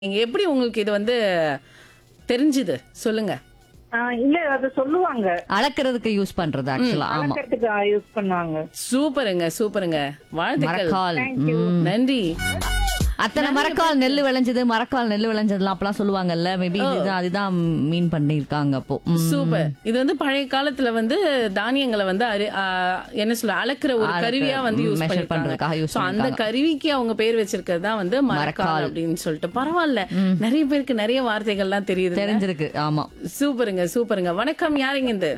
நீங்க எப்படி உங்களுக்கு இது வந்து தெரிஞ்சுது சொல்லுங்க ஆஹ் இல்ல அது சொல்லுவாங்க அளக்கிறதுக்கு யூஸ் பண்றது ஆக்சுவலா ஆமா அளக்கறதுக்கு யூஸ் பண்ணுவாங்க சூப்பருங்க சூப்பருங்க வாழ்த்துக்கள் மரக்கால் ம். நன்றி அத்தனை மரக்கால் நெல்லு விளைஞ்சது மரக்கால் நெல்லு விளைஞ்சதுலாம் அப்பெல்லாம் சொல்லுவாங்க மேபி இதுதான் அதுதான் மீன் பண்ணிருக்காங்க அப்போ ம். சூப்பர் இது வந்து பழைய காலத்துல வந்து தானியங்களை வந்து அரி- ஆ, என்ன சொல்ல அளக்குற ஒரு அளக்க, கருவியா வந்து யூஸ் measure பண்ணிருக்காங்க பண்றதுக்காக use So, அந்த கருவிக்கு அவங்க பேர் வச்சிருக்கிறது தான் வந்து மரக்கால் மரக்கால். அப்படின்னு சொல்லிட்டு பரவாயில்ல நிறைய பேருக்கு நிறைய வார்த்தைகள்லாம் தெரியுது தெரிஞ்சிருக்கு ஆமா சூப்பருங்க சூப்பருங்க வணக்கம் யாருங்க இது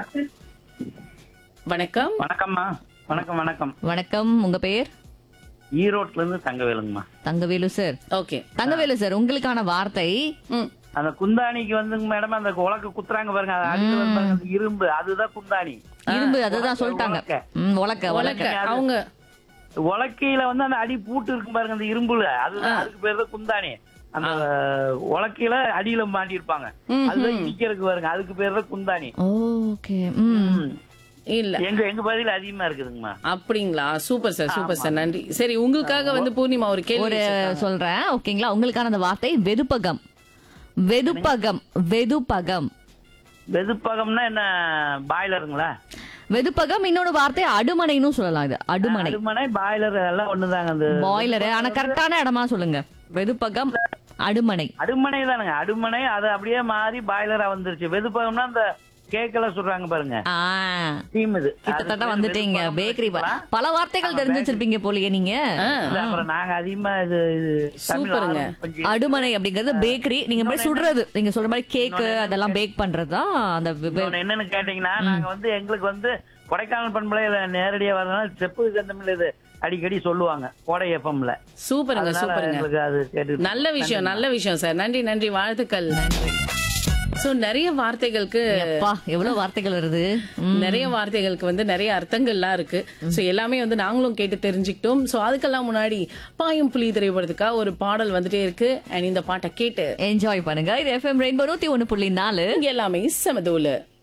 வணக்கம் வணக்கம்மா வணக்கம் வணக்கம் வணக்கம் உங்க பேர் ஈரோட்ல இருந்து தங்கவேலுங்கம்மா Thangavelu sir okay Thangavelu sir உங்களுக்கான வார்த்தை ம் அந்த குந்தாணிக்கு வந்துங்க மேடம் அந்த உலக்கு குத்துறாங்க பாருங்க அது அடியில வந்து பாருங்க, அந்த இரும்பு அதுதான் குந்தாணி இரும்பு அதுதான் சொல்லிட்டாங்க உலக்க. ம், உலக்க உலக்க உலக்க அவங்க உலக்கையில வந்து அந்த அடி பூட்டு இருக்கும் பாருங்க அந்த இரும்புல அதுதான் அதுக்கு பேர் தான் குந்தாணி அந்த உலக்கையில அடியில மாட்டியிருப்பாங்க ம், அதுதான் இடிக்கிறதுக்கு பாருங்க அதுக்கு பேர் தான் குந்தாணி ஓகே ம் ம். இல்ல எங்க எங்க பகுதியில அதிகமா இருக்குதுங்கம்மா அப்படிங்களா சூப்பர் சார் சூப்பர் சார் நன்றி சரி உங்களுக்காக வந்து பூர்ணிமா ஒரு கேள்வி ஒரு வச்சிருக்காங்க. சொல்றேன் ஓகேங்களா உங்களுக்கான அந்த வார்த்தை வெதுப்பகம் வெதுப்பகம் வெதுப்பகம் வெதுப்பகம்னா என்ன பாய்லருங்களா வெதுப்பகம் இன்னொரு வார்த்தை அடுமனைன்னு சொல்லலாம் இது அடுமனை அடுமனை பாய்லர் எல்லாம் ஒண்ணுதாங்க அந்த பாய்லர் ஆனா கரெக்டான இடமா சொல்லுங்க வெதுப்பகம் அடுமனை அடுமனை தானுங்க அடுமனை அது அப்படியே மாறி பாய்லரா வந்துருச்சு வெதுப்பகம்னா அந்த கேக்கெல்லாம் சொல்றாங்க பாருங்க ஆ டீம் இது கிட்டத்தட்ட வந்துட்டீங்க வெதுப்பகம் பேக்கரி வச்சுக்கலாம். பல வார்த்தைகள் தெரிஞ்சு வச்சிருப்பீங்க போலயே நீங்க இல்ல, அப்புறம் நாங்க அதிகமா இது இது தமிழ் சூப்பருங்க. ஆர்வம் கொஞ்சம் அடுமனை அப்படிங்கறது பேக்கரி நீங்க போய் சுடுறது நீங்க சொல்ற மாதிரி கேக்கு அதெல்லாம் பேக் பண்றதுதான் அந்த வெ- வெ- இன்னொன்னு என்னன்னு கேட்டீங்கன்னா நாங்க வந்து எங்களுக்கு வந்து கொடைக்கானல் பண்பலையில நேரடியா வரதுனால செப்பு கந்தமில் இது அடிக்கடி சொல்லுவாங்க கோடை எஃப்எம்ல சூப்பருங்க அதனால சூப்பருங்க எங்களுக்கு அது கேட்டு நல்ல விஷயம் நல்ல விஷயம் சார் நன்றி நன்றி வாழ்த்துக்கள் சோ நிறைய வார்த்தைகளுக்கு அப்பா எவ்வளவு வார்த்தைகள் வருது ம். நிறைய வார்த்தைகளுக்கு வந்து நிறைய அர்த்தங்கள்லாம் இருக்கு சோ எல்லாமே வந்து நாங்களும் கேட்டு தெரிஞ்சுக்கிட்டோம் சோ அதுக்கெல்லாம் முன்னாடி பாயும் புலி திரைப்படத்துக்காக ஒரு பாடல் வந்துட்டே இருக்கு அண்ட் இந்த பாட்டை கேட்டு என்ஜாய் பண்ணுங்க இது எஃப்எம் ரெயின்போ நூத்தி ஒண்ணு புள்ளி நாலு இங்க எல்லாமே செமதோல